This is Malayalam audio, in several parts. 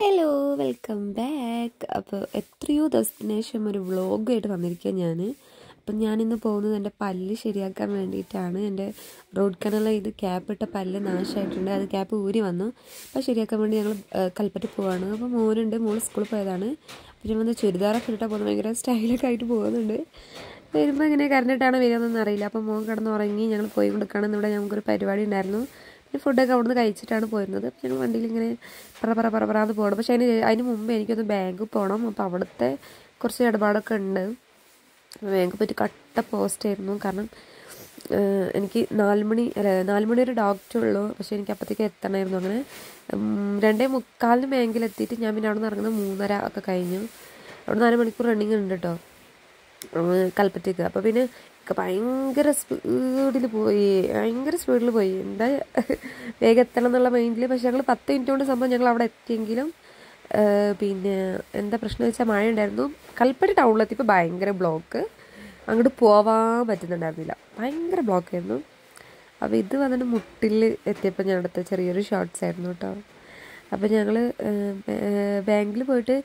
ഹലോ വെൽക്കം ബാക്ക് അപ്പോൾ എത്രയോ ദിവസത്തിന് ശേഷം ഒരു വ്ളോഗായിട്ട് വന്നിരിക്കുക ഞാൻ അപ്പം ഞാനിന്ന് പോകുന്നത് എൻ്റെ പല്ല് ശരിയാക്കാൻ വേണ്ടിയിട്ടാണ് എൻ്റെ റോഡ് കനൽ ഇത് ക്യാപ്പ് ഇട്ട പല്ല് നാശമായിട്ടുണ്ട് അത് ക്യാപ്പ് ഊരി വന്നു അപ്പോൾ ശരിയാക്കാൻ വേണ്ടി ഞങ്ങൾ കൽപ്പറ്റ പോവാണ് അപ്പോൾ മോനുണ്ട് മോള് സ്കൂളിൽ പോയതാണ് അപ്പോൾ ഞാൻ വന്ന് ചുരിദാറൊക്കെ ഇട്ടിട്ടാണ് പോകുന്നത് ഭയങ്കര സ്റ്റൈലൊക്കെ ആയിട്ട് പോകുന്നുണ്ട് വരുമ്പോൾ ഇങ്ങനെ കരണ്ടിട്ടാണ് വരികയെന്നൊന്നും അറിയില്ല അപ്പോൾ മോൻ കിടന്ന് ഉറങ്ങി ഞങ്ങൾ പോയി കൊടുക്കണം ഇവിടെ ഞങ്ങൾക്കൊരു പരിപാടി ഉണ്ടായിരുന്നു പിന്നെ ഫുഡൊക്കെ അവിടുന്ന് കഴിച്ചിട്ടാണ് പോയിരുന്നത് അപ്പോൾ ഞങ്ങൾ വണ്ടിയിൽ ഇങ്ങനെ പറ പറ പറ പറയാതെ പോകണം പക്ഷേ അതിന് അതിന് മുമ്പ് എനിക്കൊന്ന് ബാങ്കിൽ പോകണം അപ്പോൾ അവിടുത്തെ കുറച്ച് ഇടപാടൊക്കെ ഉണ്ട് ബാങ്കിൽ പോയിട്ട് കട്ട പോസ്റ്റ് ആയിരുന്നു കാരണം ഏഹ്, എനിക്ക് നാല് മണി അല്ല നാല് മണി ഒരു ഡോക്ടർ ഉള്ളൂ പക്ഷേ എനിക്ക് അപ്പോഴത്തേക്ക് എത്തണമായിരുന്നു അങ്ങനെ ഉം, രണ്ടേ മുക്കാലിന് ബാങ്കിൽ എത്തിയിട്ട് ഞാൻ പിന്നെ അവിടെ നിന്ന് ഇറങ്ങുന്നത് മൂന്നര ഒക്കെ കഴിഞ്ഞു അവിടെ നാല് മണിക്കൂർ റണ്ണിങ് ഉണ്ട് കേട്ടോ ഉം, കൽപ്പറ്റയ്ക്ക് അപ്പോൾ പിന്നെ ഒക്കെ ഭയങ്കര സ്പീഡിൽ പോയി ഭയങ്കര സ്പീഡിൽ പോയി എന്താ വേഗം എത്തണം എന്നുള്ള മൈൻഡിൽ പക്ഷെ ഞങ്ങൾ പത്ത് മിനിറ്റ് കൊണ്ട് സംഭവം ഞങ്ങൾ അവിടെ എത്തിയെങ്കിലും ഏഹ്, പിന്നെ എന്താ പ്രശ്നം വെച്ചാൽ മഴ ഉണ്ടായിരുന്നു കൽപ്പറ്റ ടൗണിലെത്തിയപ്പോൾ ഭയങ്കര ബ്ലോക്ക് അങ്ങോട്ട് പോവാൻ പറ്റുന്നുണ്ടായിരുന്നില്ല ഭയങ്കര ബ്ലോക്കായിരുന്നു അപ്പോൾ ഇത് വന്നിട്ട് മുട്ടിൽ എത്തിയപ്പോൾ ഞാൻ എടുത്ത ചെറിയൊരു ഷോർട്സ് ആയിരുന്നു കേട്ടോ അപ്പോൾ ഞങ്ങൾ ബാങ്കിൽ പോയിട്ട്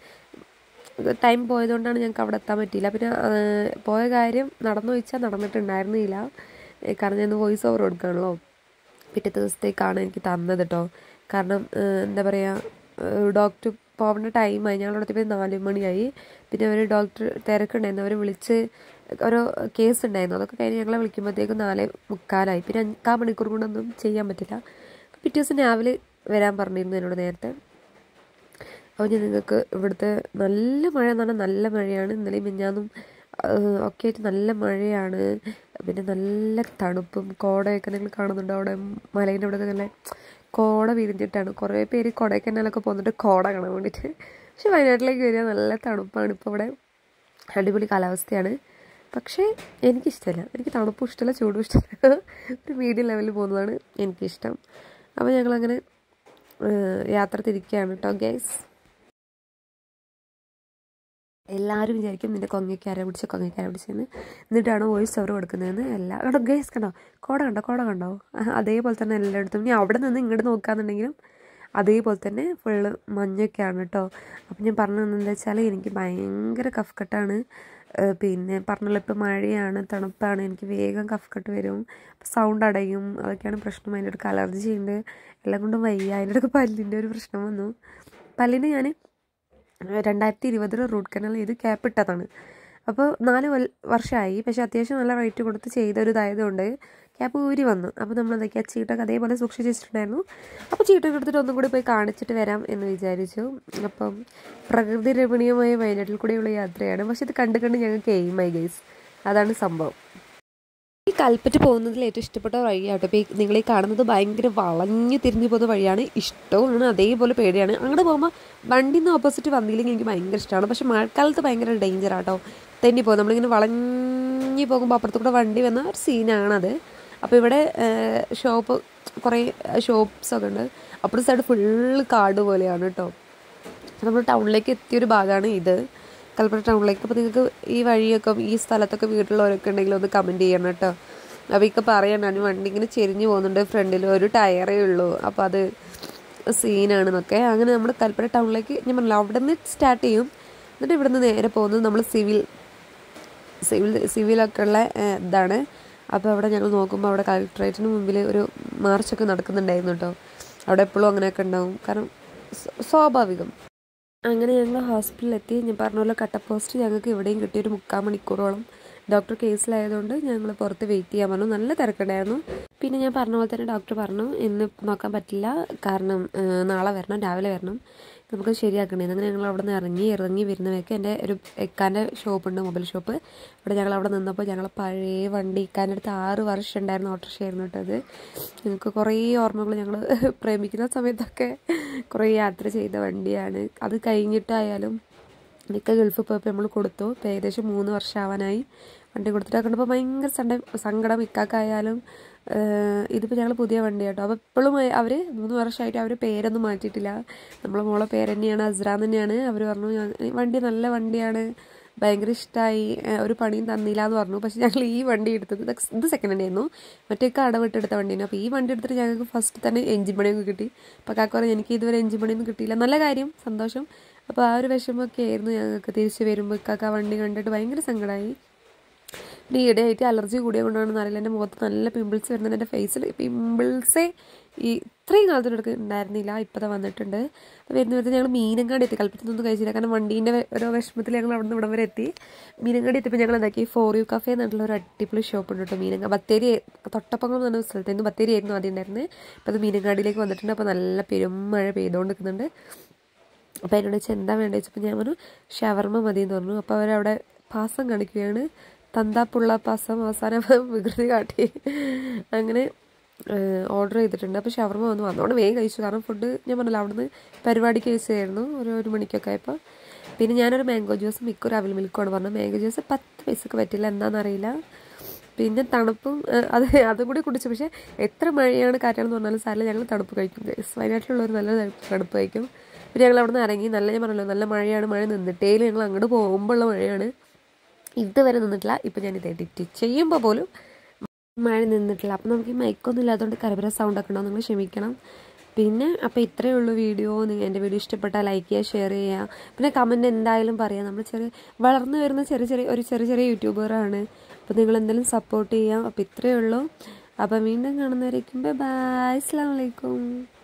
ടൈം പോയതുകൊണ്ടാണ് ഞങ്ങൾക്ക് അവിടെ എത്താൻ പറ്റിയില്ല പിന്നെ ആ, പോയ കാര്യം നടന്നു വെച്ചാൽ നടന്നിട്ടുണ്ടായിരുന്നില്ല ഏ, കാരണം ഞാൻ വോയിസ് ഓവർ കൊടുക്കുകയാണല്ലോ പിറ്റേ ദിവസത്തേക്കാണ് എനിക്ക് തന്നത് കേട്ടോ കാരണം ഏ, എന്താ പറയുക ഡോക്ടർ പോകേണ്ട ടൈമായി ഞങ്ങൾ അവിടെ നാല് മണിയായി പിന്നെ അവർ ഡോക്ടർ തിരക്കുണ്ടായിരുന്നു അവർ വിളിച്ച് ഓരോ കേസ് ഉണ്ടായിരുന്നു അതൊക്കെ കഴിഞ്ഞ് ഞങ്ങളെ വിളിക്കുമ്പോഴത്തേക്കും നാല് മുക്കാലായി പിന്നെ അഞ്ചാ മണിക്കൂർ കൊണ്ടൊന്നും ചെയ്യാൻ പറ്റില്ല പിറ്റേ ദിവസം രാവിലെ വരാൻ പറഞ്ഞിരുന്നു എന്നോട് നേരത്തെ അപ്പോൾ ഞാൻ നിങ്ങൾക്ക് ഇവിടുത്തെ നല്ല മഴ എന്ന് പറഞ്ഞാൽ നല്ല മഴയാണ് ഇന്നലെയും മിഞ്ഞാന്നും ആഹ് ഒക്കെ ആയിട്ട് നല്ല മഴയാണ് പിന്നെ നല്ല തണുപ്പും കോടയൊക്കെ നിങ്ങൾ കാണുന്നുണ്ട് അവിടെ മലേൻ്റെ അവിടെ നല്ല കോട വിരിഞ്ഞിട്ടാണ് കുറേ പേര് കൊടൈക്കനാലൊക്കെ പോകുന്നുണ്ട് കോട കാണാൻ വേണ്ടിയിട്ട് പക്ഷെ വയനാട്ടിലേക്ക് വരിക നല്ല തണുപ്പാണ് ഇപ്പോൾ ഇവിടെ അടിപൊളി കാലാവസ്ഥയാണ് പക്ഷേ എനിക്കിഷ്ടമല്ല എനിക്ക് തണുപ്പും ഇഷ്ടമല്ല ചൂടും ഇഷ്ടമല്ല ഒരു മീഡിയം ലെവലിൽ പോകുന്നതാണ് എനിക്കിഷ്ടം അപ്പോൾ ഞങ്ങളങ്ങനെ ഏഹ് യാത്ര തിരിക്കുകയാണ് കേട്ടോ ഗൈസ് എല്ലാവരും വിചാരിക്കും നിന്റെ കൊങ്ങയ്ക്ക് ആരാ പിടിച്ച കൊങ്ങയ്ക്ക് ആരാ പിടിച്ചതെന്ന് എന്നിട്ടാണ് വോയിസ് ഓവർ കൊടുക്കുന്നതെന്ന് എല്ലാ കണ്ടോ ഗേസ് കണ്ടോ കോട കണ്ടോ കോട കണ്ടോ ആഹ് അതേപോലെ തന്നെ എല്ലായിടത്തും ഇനി അവിടെ നിന്ന് ഇങ്ങോട്ട് നോക്കാന്നുണ്ടെങ്കിലും അതേപോലെ തന്നെ ഫുള്ള് മഞ്ഞൊക്കെയാണ് കേട്ടോ അപ്പം ഞാൻ പറഞ്ഞത് എന്താ വെച്ചാൽ എനിക്ക് ഭയങ്കര കഫ്കട്ടാണ് ഏഹ് പിന്നെ പറഞ്ഞല്ലോ ഇപ്പം മഴയാണ് തണുപ്പാണ് എനിക്ക് വേഗം കഫ്കട്ട് വരും സൗണ്ട് അടയും അതൊക്കെയാണ് പ്രശ്നം അതിൻ്റെ ഇടയ്ക്ക് അലർജി ഉണ്ട് എല്ലാം കൊണ്ടും വയ്യ അതിൻ്റെ ഇടയ്ക്ക് പല്ലിൻ്റെ ഒരു പ്രശ്നം വന്നു പല്ലിന് ഞാൻ രണ്ടായിരത്തി ഇരുപതിൽ റൂട്ട് കനാൽ ചെയ്ത് ക്യാപ്പ് ഇട്ടതാണ് അപ്പോൾ നാല് കൊല്ല- വർഷമായി പക്ഷേ അത്യാവശ്യം നല്ല റേറ്റ് കൊടുത്ത് ചെയ്ത ഒരു ഇതായതുകൊണ്ട് ക്യാപ്പ് ഊരി വന്നു അപ്പോൾ നമ്മൾ എന്തൊക്കെയാ ചീട്ടൊക്കെ അതേപോലെ സൂക്ഷിച്ച് വെച്ചിട്ടുണ്ടായിരുന്നു അപ്പോൾ ചീട്ടൊക്കെ എടുത്തിട്ട് ഒന്നും കൂടി പോയി കാണിച്ചിട്ട് വരാം എന്ന് വിചാരിച്ചു അപ്പം പ്രകൃതി രമണീയമായ വയനാട്ടിൽ കൂടെയുള്ള യാത്രയാണ് പക്ഷെ ഇത് കണ്ട് കണ്ട് ഞങ്ങൾക്ക് എയിമായി ഗൈസ് അതാണ് സംഭവം ഈ കൽപ്പറ്റ പോകുന്നതിൽ ഏറ്റവും ഇഷ്ടപ്പെട്ട വഴിയാട്ടോ ഇപ്പോൾ ഈ നിങ്ങൾ ഈ കാണുന്നത് ഭയങ്കര വളഞ്ഞു തിരിഞ്ഞു പോകുന്ന വഴിയാണ് ഇഷ്ടവുമാണ് അതേപോലെ പേടിയാണ് അങ്ങോട്ട് പോകുമ്പോൾ വണ്ടിയിൽ നിന്ന് ഓപ്പോസിറ്റ് വന്നില്ലെങ്കിൽ എനിക്ക് ഭയങ്കര ഇഷ്ടമാണ് പക്ഷെ മഴക്കാലത്ത് ഭയങ്കര ഡേഞ്ചർ ആട്ടോ തെന്നി പോകും നമ്മളിങ്ങനെ വളഞ്ഞു പോകുമ്പോൾ അപ്പുറത്ത് കൂടെ വണ്ടി വന്ന ഒരു സീനാണത് അപ്പോൾ ഇവിടെ ഷോപ്പ് കുറേ ഷോപ്സ് ഒക്കെ ഉണ്ട് അപ്പുറത്തെ സൈഡ് ഫുള്ള് കാട് പോലെയാണ് കേട്ടോ നമ്മൾ ടൗണിലേക്ക് എത്തിയൊരു ഭാഗമാണ് ഇത് കൽപ്പറ്റ ടൗണിലേക്ക് അപ്പോൾ നിങ്ങൾക്ക് ഈ വഴിയൊക്കെ ഈ സ്ഥലത്തൊക്കെ വീട്ടിലുള്ളവരൊക്കെ ഉണ്ടെങ്കിൽ ഒന്ന് കമൻറ്റ് ചെയ്യണം കേട്ടോ അപ്പോൾ ഇക്കെ പറയണം ഞാൻ വണ്ടി ഇങ്ങനെ ചെരിഞ്ഞു പോകുന്നുണ്ട് ഫ്രണ്ടിൽ ഒരു ടയറേ ഉള്ളൂ അപ്പോൾ അത് സീനാണെന്നൊക്കെ അങ്ങനെ നമ്മൾ കൽപ്പറ്റ ടൗണിലേക്ക് ഞാൻ പറഞ്ഞില്ല അവിടെ നിന്ന് സ്റ്റാർട്ട് ചെയ്യും എന്നിട്ട് ഇവിടെ നിന്ന് നേരെ പോകുന്നത് നമ്മൾ സിവിൽ സിവിൽ സിവിലൊക്കെ ഉള്ള ഏഹ്, ഇതാണ് അപ്പോൾ അവിടെ ഞങ്ങൾ നോക്കുമ്പോൾ അവിടെ കളക്ടറേറ്റിന് മുമ്പിൽ ഒരു മാർച്ചൊക്കെ നടക്കുന്നുണ്ടായിരുന്നു കേട്ടോ അവിടെ എപ്പോഴും അങ്ങനെയൊക്കെ ഉണ്ടാവും കാരണം സ്വ- സ്വാഭാവികം അങ്ങനെ ഞങ്ങൾ ഹോസ്പിറ്റലിൽ എത്തി ഞാൻ പറഞ്ഞ പോലെ കട്ട പോസ്റ്റ് ഞങ്ങൾക്ക് ഇവിടെയും കിട്ടിയ ഒരു മുക്കാൽ മണിക്കൂറോളം ഡോക്ടർ കേസിലായതുകൊണ്ട് ഞങ്ങൾ പുറത്ത് വെയിറ്റ് ചെയ്യാൻ പറഞ്ഞു നല്ല തിരക്കുണ്ടായിരുന്നു പിന്നെ ഞാൻ പറഞ്ഞ പോലെ തന്നെ ഡോക്ടർ പറഞ്ഞു ഇന്ന് നോക്കാൻ പറ്റില്ല കാരണം ആ, നാളെ വരണം രാവിലെ വരണം നമുക്ക് ശരിയാക്കണേ അങ്ങനെ ഞങ്ങൾ അവിടെ നിന്ന് ഇറങ്ങി ഇറങ്ങി വരുന്നവർക്ക് എൻ്റെ ഒരു എക്കാൻ്റെ ഷോപ്പുണ്ട് മൊബൈൽ ഷോപ്പ് അവിടെ ഞങ്ങൾ അവിടെ നിന്നപ്പോൾ ഞങ്ങൾ പഴയ വണ്ടി ഇക്കാൻ്റെ അടുത്ത് ആറ് വർഷം ഉണ്ടായിരുന്ന ഓട്ടോറിക്ഷയായിരുന്നു കേട്ടോ അത് ഞങ്ങൾക്ക് കുറേ ഓർമ്മകൾ ഞങ്ങൾ പ്രേമിക്കുന്ന സമയത്തൊക്കെ കുറേ യാത്ര ചെയ്ത വണ്ടിയാണ് അത് കഴിഞ്ഞിട്ടായാലും മിക്ക ഗൾഫിൽ പോയപ്പോൾ നമ്മൾ കൊടുത്തു ഇപ്പം ഏകദേശം മൂന്ന് വർഷം ആവാനായി വണ്ടി കൊടുത്തിട്ട് കണ്ടപ്പോൾ ഭയങ്കര സണ്ട സങ്കടം ഇക്കാക്കായാലും ഇതിപ്പോൾ ഞങ്ങൾ പുതിയ വണ്ടി കേട്ടോ അപ്പോൾ ഇപ്പോഴും അവർ മൂന്ന് വർഷമായിട്ട് അവർ പേരൊന്നും മാറ്റിയിട്ടില്ല നമ്മളെ മോളെ പേര് തന്നെയാണ് അസ്ര തന്നെയാണ് അവർ പറഞ്ഞു "ഞാൻ- ഈ വണ്ടി നല്ല വണ്ടിയാണ് ഭയങ്കര ഇഷ്ടമായി ഒരു പണിയും തന്നില്ല എന്ന് പറഞ്ഞു പക്ഷെ ഞങ്ങൾ ഈ വണ്ടി എടുത്തത് ഇത് ഇത് സെക്കൻഡ് ഹാൻഡ് ആയിരുന്നു മറ്റേ അടവിട്ടെടുത്ത വണ്ടിയാണ് അപ്പോൾ ഈ വണ്ടി എടുത്തിട്ട് ഞങ്ങൾക്ക് ഫസ്റ്റ് തന്നെ എഞ്ചിൻ പണിയൊക്കെ കിട്ടി അപ്പോൾ കാക്ക പറഞ്ഞു എനിക്ക് ഇതുവരെ എഞ്ചിൻ പണിയൊന്നും കിട്ടിയില്ല നല്ല കാര്യം സന്തോഷം അപ്പോൾ ആ ഒരു വിഷമമൊക്കെ ആയിരുന്നു ഞങ്ങൾക്ക് തിരിച്ച് വരുമ്പോൾ കാക്ക വണ്ടി കണ്ടിട്ട് ഭയങ്കര സങ്കടമായി പിന്നെ ഈയിടെയായിട്ട് അലർജി കൂടിയ കൊണ്ടാണെന്ന് അറിയില്ല എൻ്റെ മുഖത്ത് നല്ല പിമ്പിൾസ് വരുന്നുണ്ട് എൻ്റെ ഫേസിൽ പിമ്പിൾസേ ഈ ഇത്രയും കാലത്തിനടുക്ക് ഉണ്ടായിരുന്നില്ല ഇപ്പോഴത്തെ വന്നിട്ടുണ്ട് അപ്പോൾ വരുന്ന വരുന്നത് ഞങ്ങൾ മീനങ്ങാടി എത്തി കൽപ്പറ്റത്തൊന്നും കഴിച്ചില്ല കാരണം വണ്ടീൻ്റെ ഓരോ വിഷമത്തിൽ ഞങ്ങൾ അവിടെ നിന്ന് ഇവിടം വരെ എത്തി മീനങ്ങാടി എത്തിയപ്പോൾ ഞങ്ങൾ എന്താക്കി ഫോർ യു കഫേ എന്നുള്ള ഒരു അടിപൊളി ഷോപ്പ് ഉണ്ട് കേട്ടോ മീനങ്ങ ബത്തേരി തൊട്ടപ്പങ്കം എന്ന് പറഞ്ഞ സ്ഥലത്തായിരുന്നു ബത്തേരി ആയിരുന്നു ആദ്യം ഉണ്ടായിരുന്നത് അപ്പോൾ അത് മീനങ്ങാടിയിലേക്ക് വന്നിട്ടുണ്ട് അപ്പോൾ നല്ല പെരുമഴ പെയ്തുകൊണ്ട് നിൽക്കുന്നുണ്ട് അപ്പോൾ എന്നോട് വെച്ചാൽ എന്താ വേണ്ടത് വെച്ചപ്പോൾ ഞാൻ പറഞ്ഞു ഷവർമ്മ മതി എന്ന് പറഞ്ഞു അപ്പോൾ അവരവിടെ പാസം കാണിക്കുകയാണ് തന്താപ്പുള്ള പാസം അവസാനം വികൃതി കാട്ടി അങ്ങനെ ഓർഡർ ചെയ്തിട്ടുണ്ട് അപ്പോൾ ഷവർമ്മ വന്നു വന്നോണ്ട് വേഗം കഴിച്ചു കാരണം ഫുഡ് ഞാൻ പറഞ്ഞല്ലോ അവിടുന്ന് പരിപാടിക്ക് കഴിച്ചായിരുന്നു ഒരു ഒരു മണിക്കൊക്കെ ആയപ്പോൾ പിന്നെ ഞാനൊരു മാംഗോ ജ്യൂസ് മിക്കൊരു അവൽ മിൽക്കുമാണ് പറഞ്ഞത് മാംഗോ ജ്യൂസ് പത്ത് പൈസക്ക് പറ്റില്ല എന്താണെന്നറിയില്ല പിന്നെ തണുപ്പും അത് അതും കൂടി കുടിച്ചു പക്ഷേ എത്ര മഴയാണ് കാറ്റാണെന്ന് പറഞ്ഞാലും സാറിൽ ഞങ്ങൾ തണുപ്പ് കഴിക്കും വയനാട്ടിലുള്ളവർ നല്ല തണുപ്പ് കഴിക്കും പിന്നെ ഞങ്ങൾ അവിടെ നിന്ന് ഇറങ്ങി നല്ല ഞാൻ പറഞ്ഞല്ലോ നല്ല മഴയാണ് മഴ നിന്നിട്ടേ ഞങ്ങൾ അങ്ങോട്ട് പോകുമ്പോഴുള്ള മഴയാണ് ഇതുവരെ നിന്നിട്ടില്ല ഇപ്പം ഞാൻ ഇത് എഡിറ്റ് ചെയ്യുമ്പോൾ പോലും മഴ നിന്നിട്ടില്ല അപ്പം നമുക്ക് ഈ മൈക്കൊന്നും ഇല്ലാത്തതുകൊണ്ട് കരബര സൗണ്ട് ഒക്കെ ഉണ്ടാവും നിങ്ങൾ ക്ഷമിക്കണം പിന്നെ അപ്പോൾ ഇത്രയേ ഉള്ളൂ വീഡിയോ എൻ്റെ വീഡിയോ ഇഷ്ടപ്പെട്ടാൽ ലൈക്ക് ചെയ്യുക ഷെയർ ചെയ്യുക പിന്നെ കമൻറ്റ് എന്തായാലും പറയാം നമ്മൾ ചെറിയ വളർന്നു വരുന്ന ചെറിയ ചെറിയ ഒരു ചെറിയ ചെറിയ യൂട്യൂബറാണ് അപ്പോൾ നിങ്ങൾ എന്തെങ്കിലും സപ്പോർട്ട് ചെയ്യാം അപ്പോൾ ഇത്രയേ ഉള്ളൂ അപ്പം വീണ്ടും കാണുന്നവരേക്കും ബൈ അസ്സാം വലൈക്കും